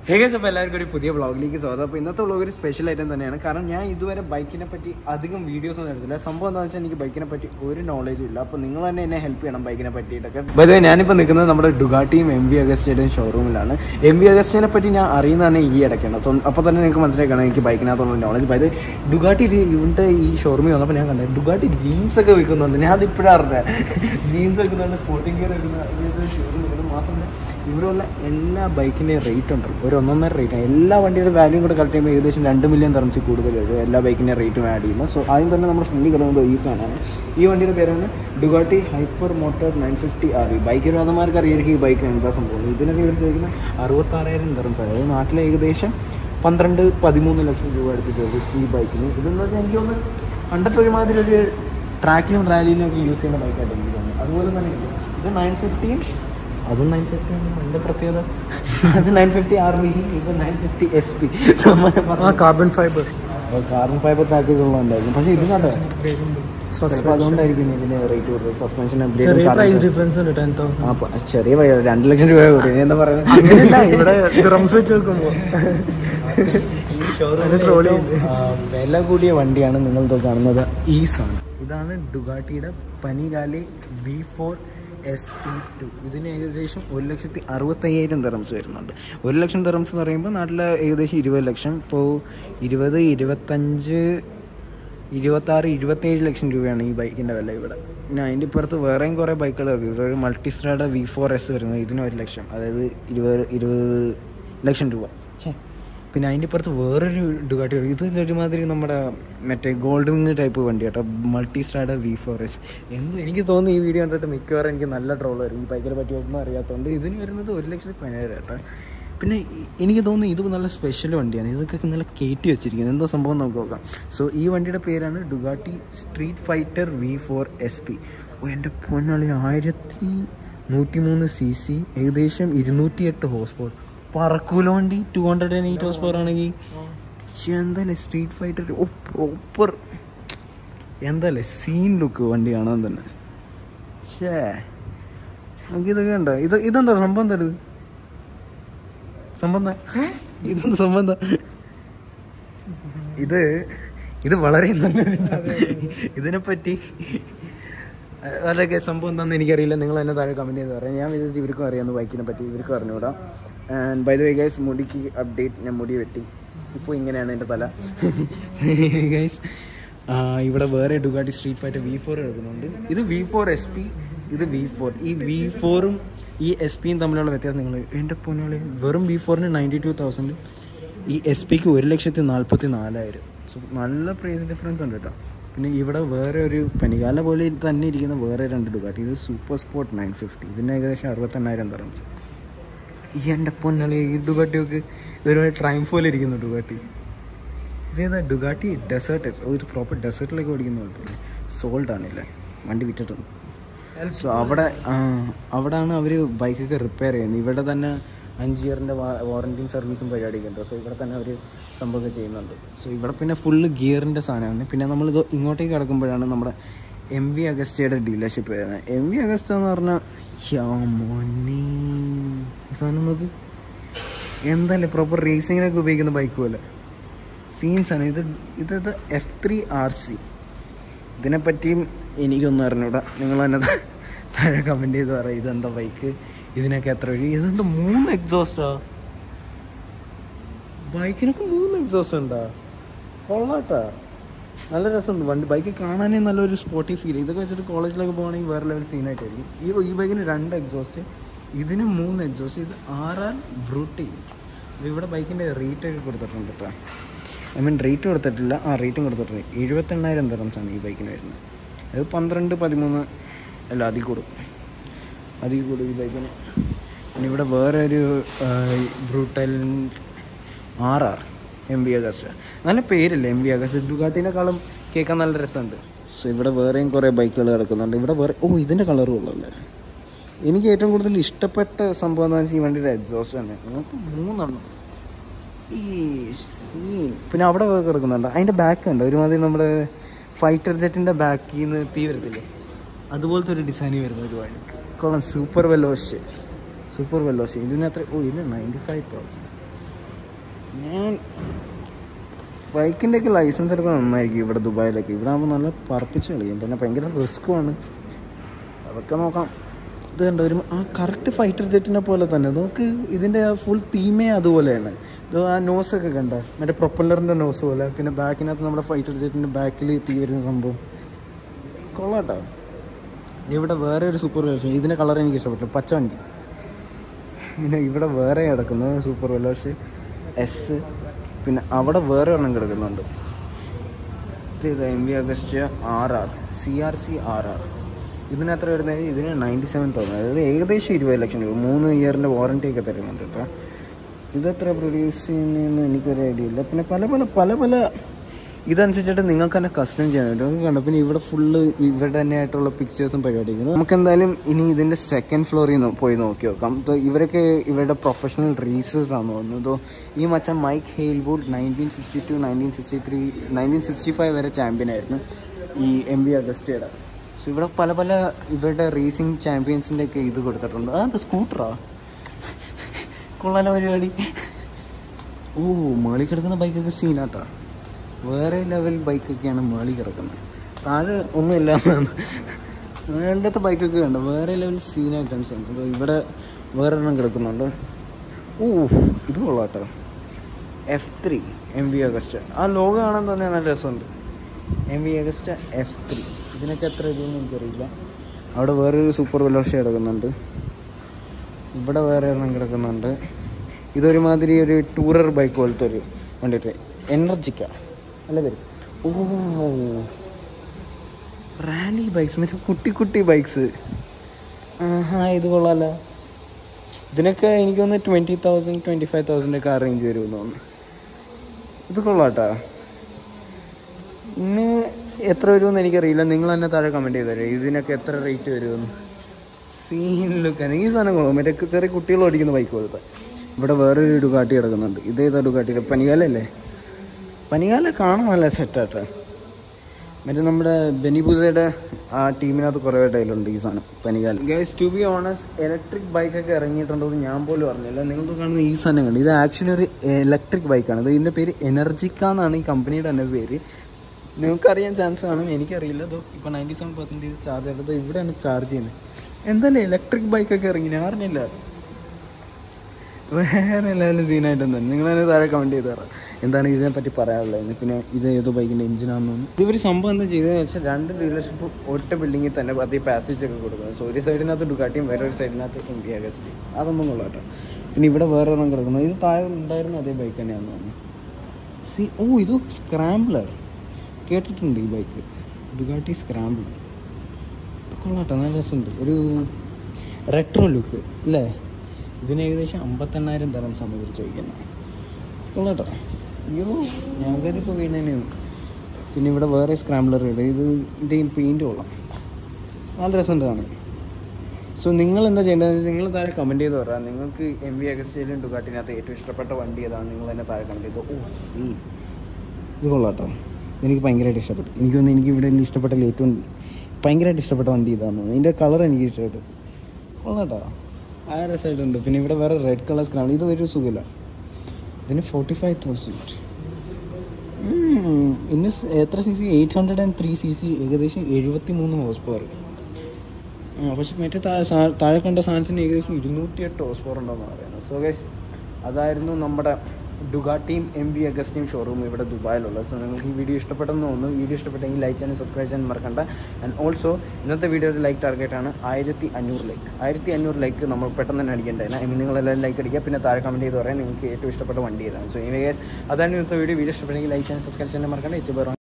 ഏകദേശം അപ്പോൾ എല്ലാവർക്കും ഒരു പുതിയ വ്ളോഗിലേക്ക് സ്വാഗതം അപ്പോൾ ഇന്നത്തെ വ്ളോഗ് ഒരു സ്പെഷ്യൽ ഐറ്റം തന്നെയാണ് കാരണം ഞാൻ ഇതുവരെ ബൈക്കിനെ പറ്റി അധികം വീഡിയോസ് ഒന്നും എടുത്തില്ല സംഭവം എന്താണെന്ന് വെച്ചാൽ എനിക്ക് ബൈക്കിനെ പറ്റി ഒരു നോളേജും ഇല്ല അപ്പോൾ നിങ്ങൾ തന്നെ എന്നെ ഹെൽപ്പ് ചെയ്യണം ബൈക്കിനെ പറ്റിയിട്ടൊക്കെ ബൈ ഞാനിപ്പോൾ നിൽക്കുന്നത് നമ്മുടെ ഡുഗാട്ടിയും എം വി അഗസ്റ്റേഡും ഷോറൂമിലാണ് എം വി അഗസ്റ്റിനെ പറ്റി ഞാൻ അറിയുന്നത് തന്നെ ഈ ഇടയ്ക്കാണ് സോ അപ്പോൾ തന്നെ നിങ്ങൾക്ക് മനസ്സിലാക്കണം എനിക്ക് ബൈക്കിനകത്തുള്ള നോളജ് ബൈ ഡുഗാട്ടി ഇവൻ്റെ ഈ ഷോറൂമിൽ വന്നപ്പോൾ ഞാൻ കണ്ടത് ഡുഗാട്ടി ജീൻസ് ഒക്കെ വിൽക്കുന്നുണ്ട് ഞാൻ അത് ഇപ്പോഴാണ് അറിഞ്ഞത് ജീൻസ് വെക്കുന്നുണ്ട് സ്പോർട്ടിംഗ് ഗിയർ വെക്കുന്ന ഷോറൂം വെക്കുന്നത് മാത്രമല്ല ഇവിടെയുള്ള എല്ലാ ബൈക്കിൻ്റെയും റേറ്റ് ഉണ്ട് ഒരു ഒന്നൊന്നര റേറ്റ് എല്ലാ വണ്ടിയുടെ വാല്യൂ കൂടെ കളക്ട് ചെയ്യുമ്പോൾ ഏകദേശം രണ്ട് മില്യൺ തറംസി കൂടുതൽ വരും എല്ലാ ബൈക്കിൻ്റെ റേറ്റും ആഡ് ചെയ്യുമ്പോൾ സോ ആദ്യം തന്നെ നമ്മുടെ ഫ്രണ്ടിൽ കിടന്നത് ഈ സാധനമാണ് ഈ വണ്ടിയുടെ പേരാണ് Ducati hypermotard nine fifty R V bike രാധമാർക്ക് അറിയായിരിക്കും ഈ ബൈക്ക് എന്താ സംഭവം ഇതിനൊക്കെ ഇവർ ചോദിക്കുന്നത് അറുപത്താറായിരം തറംസ് അതായത് നാട്ടിലെ ഏകദേശം പന്ത്രണ്ട് പതിമൂന്ന് ലക്ഷം രൂപ അടുപ്പിച്ച് വരും ഈ ബൈക്കിന് ഇതെന്ന് വെച്ചാൽ എനിക്ക് തോന്നുന്നു കണ്ടിട്ട് ഒരുമാതിരി ഒരു ട്രാക്കിലും റാലിയിലും ഒക്കെ യൂസ് ചെയ്യുന്ന ബൈക്കായിട്ട് എനിക്ക് തോന്നുന്നു അതുപോലെ തന്നെ ഇത്. ഇത് നയൻ ഫിഫ്റ്റിയും അതും നയൻ ഫിഫ്റ്റി എൻ്റെ പ്രത്യേകത അത് നയൻ ഫിഫ്റ്റി ആർ വി ഇത് നയൻ ഫിഫ്റ്റി എസ് പി ആ carbon fibre carbon fibre package ഉള്ളതുണ്ടായിരുന്നു പക്ഷേ ഇത് കണ്ടോ ചിലപ്പോൾ അതുകൊണ്ടായിരിക്കും ഇതിന് റേറ്റ് കൂടുതൽ സസ്പെൻഷൻ ചെറിയ പ്രൈസ് ഡിഫറൻസ് ഉണ്ട് ടെൻ തൗസൻഡ് ചെറിയ പൈസ രണ്ട് ലക്ഷം രൂപ കൂടി നീ എന്താ പറയുന്നത് അങ്ങനെയല്ല ഇവിടെ ഡ്രംസ് വെച്ച് നോക്കുമ്പോ troll ചെയ്യില്ലേ? ആ, വില കൂടിയ വണ്ടിയാണ് നിങ്ങൾ ഇപ്പോൾ കാണുന്നത് ഈസാണ് ഇതാണ് ഡുഗാട്ടിയുടെ Panigale V four S P two ഇതിന് ഏകദേശം ഒരു ലക്ഷത്തി അറുപത്തയ്യായിരം തെറംസ് വരുന്നുണ്ട് ഒരു ലക്ഷം തെറംസ് എന്ന് പറയുമ്പോൾ നാട്ടിലെ ഏകദേശം ഇരുപത് ലക്ഷം ഇപ്പോൾ ഇരുപത് ഇരുപത്തഞ്ച് ഇരുപത്താറ് ഇരുപത്തേഴ് ലക്ഷം രൂപയാണ് ഈ ബൈക്കിൻ്റെ വില ഇവിടെ പിന്നെ അതിൻ്റെ ഇപ്പുറത്ത് വേറെയും കുറേ ബൈക്കുകൾ ഇറക്കി ഇവിടെ ഒരു മൾട്ടിസ്ട്രാഡ വി ഫോർ എസ് വരുന്നത് ഇതിന് ഒരു ലക്ഷം അതായത് ഇരുപത് ഇരുപത് ലക്ഷം രൂപ ഛേ പിന്നെ അതിൻ്റെ ഇപ്പുറത്ത് വേറൊരു ഡുഗാട്ടി ഇത് ഒരുമാതിരി നമ്മുടെ മറ്റേ ഗോൾഡ് വിങ് ടൈപ്പ് വണ്ടി കേട്ടോ Multistrada V four S എന്തോ എനിക്ക് തോന്നുന്നു ഈ വീഡിയോ കണ്ടിട്ട് മിക്കവാറും എനിക്ക് നല്ല ട്രോൾ വരും ഈ ബൈക്കിനെ പറ്റി ഒന്നും അറിയാത്തതുകൊണ്ട് ഇതിന് വരുന്നത് ഒരു ലക്ഷത്തി പതിനായിരം കേട്ടോ പിന്നെ ഈ- എനിക്ക് തോന്നുന്നു ഇത് നല്ല സ്പെഷ്യൽ വണ്ടിയാണ് ഇതൊക്കെ നല്ല കയറ്റി വെച്ചിരിക്കുന്നത് എന്താ സംഭവം നമുക്ക് നോക്കാം സോ ഈ വണ്ടിയുടെ പേരാണ് Ducati Streetfighter V four S P ഓ എൻ്റെ പൊന്നാളി ആയിരത്തി നൂറ്റി മൂന്ന് സി സി ഏകദേശം ഇരുന്നൂറ്റി എട്ട് ഹോസ് പവർ പറക്കൂല വണ്ടി two hundred and eight horsepower ആണെങ്കിൽ എന്തായാലും സ്ട്രീറ്റ് ഫൈറ്റർ ഓ പ്രോപ്പർ എന്തായാലും സീൻ ലുക്ക് വണ്ടി കാണാൻ തന്നെ ഷേ നമുക്കിതൊക്കെ ഉണ്ടോ ഇത് ഇതെന്താ സംഭവം എന്താ ഇത് സംഭവം എന്താ ഇതെന്താ സംഭവം എന്താ ഇത് ഇത് വളരെ നല്ലൊരു ഇതിനെപ്പറ്റി അവരുടെയൊക്കെ സംഭവം എന്താണെന്ന് എനിക്കറിയില്ല നിങ്ങൾ എന്നെ താഴെ കമൻറ്റ് ചെയ്ത് പറയാം ഞാൻ വിചാരിച്ചു ഇവർക്കും അറിയാവുന്ന ബൈക്കിനെ പറ്റി ഇവർക്കും അറിഞ്ഞുകൂടാ and by the way guys മുടിക്ക് അപ്ഡേറ്റ് ഞാൻ മുടി വെട്ടി ഇപ്പോൾ ഇങ്ങനെയാണ് എൻ്റെ തല ഗൈസ് ഇവിടെ വേറെ Ducati Streetfighter V four എടുക്കുന്നുണ്ട് ഇത് വി ഫോർ എസ് പി ഇത് വി ഫോർ ഈ വി ഫോറും ഈ എസ് പിയും തമ്മിലുള്ള വ്യത്യാസം നിങ്ങൾ എൻ്റെ പൊന്നോളെ വെറും വി ഫോറിന് നയൻറ്റി ടു തൗസൻഡ് ഈ എസ് പിക്ക് ഒരു ലക്ഷത്തി നാൽപ്പത്തി നാലായിരം സോ നല്ല പ്രൈസ് ഡിഫറൻസ് ഉണ്ട് കേട്ടോ പിന്നെ ഇവിടെ വേറെ ഒരു പനികാല പോലെ തന്നെ ഇരിക്കുന്ന വേറെ രണ്ട് ഡുഗാട്ടി ഇത് സൂപ്പർ സ്പോർട്ട് നയൻ ഫിഫ്റ്റി ഇതിന് ഏകദേശം അറുപത്തെണ്ണായിരം തറംസ് ഈ എൻ്റെ പൊന്നളി ഈ ഡുഗാട്ടിയൊക്കെ ഒരു ട്രൈം പോലെ ഇരിക്കുന്നു ഡുഗാട്ടി ഇതേതാ ഡുഗാട്ടി ഡെസേർട്ട് ഒരു പ്രോപ്പർ ഡെസേർട്ടിലേക്ക് ഓടിക്കുന്ന പോലത്തെ സോൾഡ് ആണില്ലേ വണ്ടി വിറ്റിട്ടുണ്ട് സോ അവിടെ ആ, അവിടാണ് അവർ ബൈക്കൊക്കെ റിപ്പയർ ചെയ്യുന്നത് ഇവിടെ തന്നെ അഞ്ച് ഇയറിൻ്റെ വാറൻറ്റിയും സർവീസും പരിപാടിയൊക്കെ ഉണ്ട് സോ ഇവിടെ തന്നെ അവർ സംഭവമൊക്കെ ചെയ്യുന്നുണ്ട് സോ ഇവിടെ പിന്നെ ഫുള്ള് ഗിയറിൻ്റെ സാധനമാണ് പിന്നെ നമ്മളിത് ഇങ്ങോട്ടേക്ക് കിടക്കുമ്പോഴാണ് നമ്മുടെ എം വി അഗസ്റ്റയുടെ ഡീലർഷിപ്പ് വരുന്നത് എം വി അഗസ്റ്റ എന്ന് പറഞ്ഞാൽ യാ മോനെ ഈ സാധനം നോക്ക് എന്തല്ലേ പ്രോപ്പർ റേസിങ്ങിനൊക്കെ ഉപയോഗിക്കുന്ന ബൈക്ക് പോലെ സീൻസ് ആണ് ഇത് ഇത് എഫ് ത്രീ ആർ സി ഇതിനെപ്പറ്റിയും എനിക്കൊന്നും അറിഞ്ഞൂടാ നിങ്ങൾ തന്നെ താ- താഴെ കമൻറ്റ് ചെയ്ത് പറയാം ഇതെന്താ ബൈക്ക് ഇതിനൊക്കെ എത്ര വഴി ഇതെന്താ മൂന്ന് എക്സോസ്റ്റാ ബൈക്കിനൊക്കെ മൂന്ന് എക്സോസ്റ്റ് ഉണ്ടാ കൊള്ളാട്ടാ നല്ല രസമുണ്ട് വണ്ടി ബൈക്ക് കാണാനേ നല്ലൊരു സ്പോട്ടി ഫീൽ ഇതൊക്കെ വെച്ചിട്ട് കോളേജിലൊക്കെ പോകുകയാണെങ്കിൽ വേറെ ലെവൽ സീനായിട്ടായിരിക്കും ഈ ഈ ബൈക്കിന് രണ്ട് എക്സോസ്റ്റ് ഇതിന് മൂന്ന് എക്സോസ്റ്റ് ഇത് ആർ ആർ ബ്രൂട്ടി ഇത് ഇവിടെ ബൈക്കിൻ്റെ റേറ്റ് ഒക്കെ കൊടുത്തിട്ടുണ്ട് കേട്ടോ ഐ മീൻ റേറ്റ് കൊടുത്തിട്ടില്ല ആ റേറ്റും കൊടുത്തിട്ടുണ്ട് എഴുപത്തെണ്ണായിരം തരംസാണ് ഈ ബൈക്കിന് വരുന്നത് അത് പന്ത്രണ്ട് പതിമൂന്ന് അല്ല അതിൽ കൂടും അതിൽ കൂടും ഈ ബൈക്കിന് പിന്നെ ഇവിടെ വേറെ ഒരു Brutale R R M B Agusta നല്ല പേരില്ല എം ബി അഗസ്റ്റ് ഡുഗാട്ടിനെക്കാളും കേൾക്കാൻ നല്ല രസമുണ്ട് സോ ഇവിടെ വേറെയും കുറേ ബൈക്കുകൾ കിടക്കുന്നുണ്ട് ഇവിടെ വേറെ ഓ ഇതിൻ്റെ കളറും ഉള്ളല്ലേ എനിക്ക് ഏറ്റവും കൂടുതൽ ഇഷ്ടപ്പെട്ട സംഭവം എന്താണെന്ന് വെച്ചാൽ ഈ വണ്ടിയുടെ എക്സോസ്റ്റ് തന്നെ നമുക്ക് മൂന്നെണ്ണം ഈ സീൻ പിന്നെ അവിടെ വേറെ കിടക്കുന്നുണ്ട് അതിൻ്റെ ബാക്ക് ഉണ്ട് ഒരുമാതിരി നമ്മുടെ ഫൈറ്റർ ജെറ്റിൻ്റെ ബാക്കിൽ നിന്ന് തീ വരത്തില്ലേ അതുപോലത്തെ ഒരു ഡിസൈൻ വരുന്ന ഒരു വഴിക്ക് കൊള്ളാം സൂപ്പർ വെലോഷ് സൂപ്പർ വെലോഷ് ഇതിന് അത്ര ഓ ഇതിന് നയൻറ്റി ഫൈവ് തൗസൻഡ് ഞാൻ ബൈക്കിൻ്റെ ഒക്കെ ലൈസൻസ് എടുക്കാൻ നന്നായിരിക്കും ഇവിടെ ദുബായിലൊക്കെ ഇവിടെ ആകുമ്പോൾ നല്ല പറപ്പിച്ച് കളിയും പിന്നെ ഭയങ്കര റിസ്ക്കുമാണ് അതൊക്കെ നോക്കാം ഇത് കണ്ടോ ഒരു ആ കറക്റ്റ് ഫൈറ്റർ ജെറ്റിനെ പോലെ തന്നെ നമുക്ക് ഇതിൻ്റെ ഫുൾ തീമേ അതുപോലെയാണ് ഇത് ആ നോസൊക്കെ കണ്ട മറ്റേ പ്രൊപ്പല്ലറിൻ്റെ നോസ് പോലെ പിന്നെ ബാക്കിനകത്ത് നമ്മുടെ ഫൈറ്റർ ജെറ്റിൻ്റെ ബാക്കിൽ തീ വരുന്ന സംഭവം കൊള്ളാട്ടോ ഇവിടെ വേറെ ഒരു സൂപ്പർ വെലോഷൻ ഇതിൻ്റെ കളർ എനിക്ക് ഇഷ്ടപ്പെട്ടു പച്ച വണ്ടി പിന്നെ ഇവിടെ വേറെ കിടക്കുന്നത് സൂപ്പർ വെലോഷ് എസ് പിന്നെ അവിടെ വേറെ ഒരെണ്ണം കിടക്കുന്നുണ്ട് ഇത് ഇത് M V Agusta R R C R C R R ഇതിന് എത്ര വരുന്നത് ഇതിന് നയൻറ്റി സെവൻ തൗസൻഡ് അതായത് ഏകദേശം ഇരുപത് ലക്ഷം രൂപ മൂന്ന് ഇയറിൻ്റെ വാറണ്ടി ഒക്കെ തരുന്നുണ്ട് കേട്ടോ ഇതെത്ര പ്രൊഡ്യൂസ് ചെയ്യുന്നതെന്ന് എനിക്കൊരു ഐഡിയ ഇല്ല പിന്നെ പല പല പല പല ഇതനുസരിച്ചിട്ട് നിങ്ങൾക്ക് തന്നെ കസ്റ്റം ചെയ്യാൻ പറ്റും നമുക്ക് കണ്ടോ പിന്നെ ഇവിടെ ഫുള്ള് ഇവിടെ തന്നെ ആയിട്ടുള്ള പിക്ചേഴ്സും പരിപാടികളും നമുക്ക് എന്തായാലും ഇനി ഇതിൻ്റെ സെക്കൻഡ് ഫ്ലോറിൽ നിന്ന് പോയി നോക്കി നോക്കാം തോ ഇവരൊക്കെ ഇവരുടെ പ്രൊഫഷണൽ റീസേഴ്സ് ആണ് തോന്നുന്നത് തോ ഈ മച്ചാൻ Mike Hailwood nineteen sixty two nineteen sixty three nineteen sixty five വരെ ചാമ്പ്യൻ ആയിരുന്നു ഈ എം വി അഗസ്റ്റയുടെ സോ ഇവിടെ പല പല ഇവരുടെ റേസിംഗ് ചാമ്പ്യൻസിൻ്റെ ഒക്കെ ഇത് കൊടുത്തിട്ടുണ്ട് അതെന്താ സ്കൂട്ടറാ കൊള്ളാലോ പരിപാടി ഓ മേളി കിടക്കുന്ന ബൈക്കൊക്കെ സീനാട്ടാ വേറെ ലെവൽ ബൈക്കൊക്കെയാണ് മേളി കിടക്കുന്നത് താഴെ ഒന്നുമില്ല എന്നാണ് മേളിലത്തെ ബൈക്കൊക്കെ ഉണ്ട് വേറെ ലെവൽ സീൻ ഐറ്റംസ് ഉണ്ട് അതോ ഇവിടെ വേറെ എണ്ണം കിടക്കുന്നുണ്ട് ഓ ഇത് കൊള്ളാട്ടോ F three M V Agusta ആ ലോഗോ കാണാൻ തന്നെ നല്ല രസമുണ്ട് M V Agusta F three ഇതിനൊക്കെ എത്ര രൂപയെന്ന് എനിക്കറിയില്ല അവിടെ വേറൊരു സൂപ്പർ വെലോഷ കിടക്കുന്നുണ്ട് ഇവിടെ വേറെ ഒരെണ്ണം കിടക്കുന്നുണ്ട് ഇതൊരുമാതിരി ഒരു ടൂറർ ബൈക്ക് പോലത്തെ ഒരു വണ്ടിയിട്ട് എനർജിക്ക അല്ല പേര് ഓ റാലി ബൈക്സ് മറ്റേ കുട്ടി കുട്ടി ബൈക്സ് ആഹാ ഇത് കൊള്ളാലോ ഇതിനൊക്കെ എനിക്ക് തോന്നുന്നു twenty thousand twenty five thousand ഒക്കെ ആ റേഞ്ച് വരുമെന്ന് തോന്നുന്നു ഇത് കൊള്ളാട്ടാ ഇന്ന് എത്ര വരുമെന്ന് എനിക്കറിയില്ല നിങ്ങൾ തന്നെ താഴെ കമൻറ്റ് ചെയ്തേരെ ഇതിനൊക്കെ എത്ര റേറ്റ് വരുമെന്ന് സീൻ ലുക്കാണ് ഈ സാധനം കൊള്ളാം മറ്റേ ചെറിയ കുട്ടികൾ ഓടിക്കുന്ന ബൈക്ക് പോലത്തെ ഇവിടെ വേറൊരു ഡുകാട്ടി കിടക്കുന്നുണ്ട് ഇതേതാ ഡുകാട്ടി പനികാലല്ലേ പനികാല കാണാൻ നല്ല സെറ്റാട്ടോ മറ്റേ നമ്മുടെ ബെനിബുസയുടെ ആ ടീമിനകത്ത് കുറേ ടൈലുണ്ട് ഈ സാധനം പനികാലം guys to be honest electric ബൈക്കൊക്കെ ഇറങ്ങിയിട്ടുണ്ടോ എന്ന് ഞാൻ പോലും അറിഞ്ഞില്ല നിങ്ങൾക്ക് കാണുന്ന ഈ സാധനം കണ്ട് ഇത് ആക്ച്വലി ഒരു ഇലക്ട്രിക് ബൈക്കാണ് ഇത് ഇതിൻ്റെ പേര് എനർജിക്ക എന്നാണ് ഈ കമ്പനിയുടെ തന്നെ പേര് നിങ്ങൾക്ക് അറിയാൻ ചാൻസ് കാണും എനിക്കറിയില്ല അതോ ഇപ്പോൾ നയൻറ്റി സെവൻ പെർസെൻറ്റേജ് ചാർജ് എടുത്തത് ഇവിടെയാണ് ചാർജ് ചെയ്യുന്നത് എന്തായാലും ഇലക്ട്രിക് ബൈക്കൊക്കെ ഇറങ്ങി ഞാൻ അറിഞ്ഞില്ല വേറെ എല്ലാവരും സീനായിട്ടൊന്നും നിങ്ങൾ തന്നെ താഴെ കമൻറ്റ് ചെയ്ത് തരാം എന്താണ് ഇതിനെപ്പറ്റി പറയാനുള്ളത് പിന്നെ ഇത് ഏതോ ബൈക്കിൻ്റെ എഞ്ചിനാണെന്ന് ഇതൊരു സംഭവം എന്താ ചെയ്തതെന്ന് വെച്ചാൽ രണ്ട് ഡീലർഷിപ്പ് ഒറ്റ ബിൽഡിങ്ങിൽ തന്നെ അതേ പാസേജ് ഒക്കെ കൊടുക്കുന്നത് സോ ഒരു സൈഡിനകത്ത് ഡുക്കാട്ടിയും വേറൊരു സൈഡിനകത്ത് ഇന്ത്യ അഗസ്റ്റ് അതൊന്നും കൊള്ളാട്ടോ പിന്നെ ഇവിടെ വേറെ ഒരെണ്ണം കിടക്കുന്നു ഇത് താഴെ ഉണ്ടായിരുന്ന അതേ ബൈക്ക് തന്നെയാണെന്ന് തോന്നുന്നു സി ഓ ഇത് സ്ക്രാംബ്ലർ കേട്ടിട്ടുണ്ട് ഈ ബൈക്ക് ഡുഗാട്ടി സ്ക്രാംബ്ലർ കൊള്ളാട്ടോ നല്ല രസമുണ്ട് ഒരു റെട്രോ ലുക്ക് അല്ലേ ഇതിന് ഏകദേശം അമ്പത്തെണ്ണായിരം തരം സമയം ചോദിക്കുന്നത് കൊള്ളാട്ടോ അയ്യോ ഞാൻ കരുതിപ്പോൾ വീണേനെയാണ് പിന്നെ ഇവിടെ വേറെ സ്ക്രാംബ്ലർ ഉണ്ട് ഇത് ഇതിൻ്റെയും പെയിൻറ്റ് കൊള്ളാം നല്ല രസമുണ്ട് കാണാൻ സോ നിങ്ങൾ എന്താ ചെയ്യേണ്ടത് നിങ്ങൾ താഴെ കമൻറ്റ് ചെയ്ത് പറയാം നിങ്ങൾക്ക് എം വി അഗസ്റ്റയിലും ഡുഗാട്ടിനകത്ത് ഏറ്റവും ഇഷ്ടപ്പെട്ട വണ്ടി ഏതാണ് നിങ്ങൾ തന്നെ താഴെ കമൻറ്റ് ചെയ്തു ഓ സീ ഇത് കൊള്ളാട്ടോ എനിക്ക് ഭയങ്കരമായിട്ട് ഇഷ്ടപ്പെട്ടു എനിക്ക് തോന്നുന്നു എനിക്ക് ഇവിടെ എനിക്ക് ഇഷ്ടപ്പെട്ട ഏറ്റവും ഭയങ്കരമായിട്ട് ഇഷ്ടപ്പെട്ട വണ്ടി ഇതാന്ന് തോന്നുന്നു ഇതിൻ്റെ കളർ എനിക്ക് ഇഷ്ടപ്പെട്ടു കൊള്ളാട്ടോ ആ രസമായിട്ടുണ്ട് പിന്നെ ഇവിടെ വേറെ റെഡ് കളർ സ്ക്രാം ഇത് ഒരു സുഖമില്ല ഇതിന് ഫോർട്ടി ഫൈവ് തൗസൻഡ് ഇന്ന് സ് എത്ര C C eight hundred and three C C ഏകദേശം എഴുപത്തി മൂന്ന് ഹോസ് പവർ ആ പക്ഷെ മറ്റേ താഴെ സാ- താഴെ കണ്ട സാധനത്തിന് ഏകദേശം ഇരുന്നൂറ്റി എട്ട് ഹോസ് പവർ ഉണ്ടെന്ന് പറയുന്നത് സോ ഗൈസ് അതായിരുന്നു നമ്മുടെ ഡുഗാട്ടിയും എം വി അഗസ്റ്റിയും ഷോറൂം ഇവിടെ ദുബായിലുള്ളത് സോ നിങ്ങൾക്ക് ഈ വീഡിയോ ഇഷ്ടപ്പെട്ടെന്ന് തോന്നുന്നു വീഡിയോ ഇഷ്ടപ്പെട്ടെങ്കിൽ ലൈക്ക് ചെയ്യാനും സബ്സ്ക്രൈബ് ചെയ്യാനും മറക്കണ്ട ആൻഡ് ഓൾസോ ഇന്നത്തെ വീഡിയോയുടെ ലൈക്ക് ടാർഗറ്റാണ് ആയിരത്തി അഞ്ഞൂറ് ലൈക്ക് ആയിരത്തി അഞ്ഞൂറ് ലൈക്ക് നമ്മൾ പെട്ടെന്ന് തന്നെ അടിക്കേണ്ടതാണ് ഐ മീൻ നിങ്ങളെല്ലാവരും ലൈക്ക് അടിക്കുക പിന്നെ താഴെ കമൻറ്റ് ചെയ്ത് പറയാൻ നിങ്ങൾക്ക് ഏറ്റവും ഇഷ്ടപ്പെട്ട വണ്ടി ഏതാണ് സോ ഇനി ഗൈസ് അതാണ് ഇന്നത്തെ വീഡിയോ വീഡിയോ ഇഷ്ടപ്പെട്ടെങ്കിൽ ലൈക്ക് ചെയ്യാനും സബ്സ്ക്രൈബ് ചെയ്യാനും മറക്കണ്ട ഇച്ച്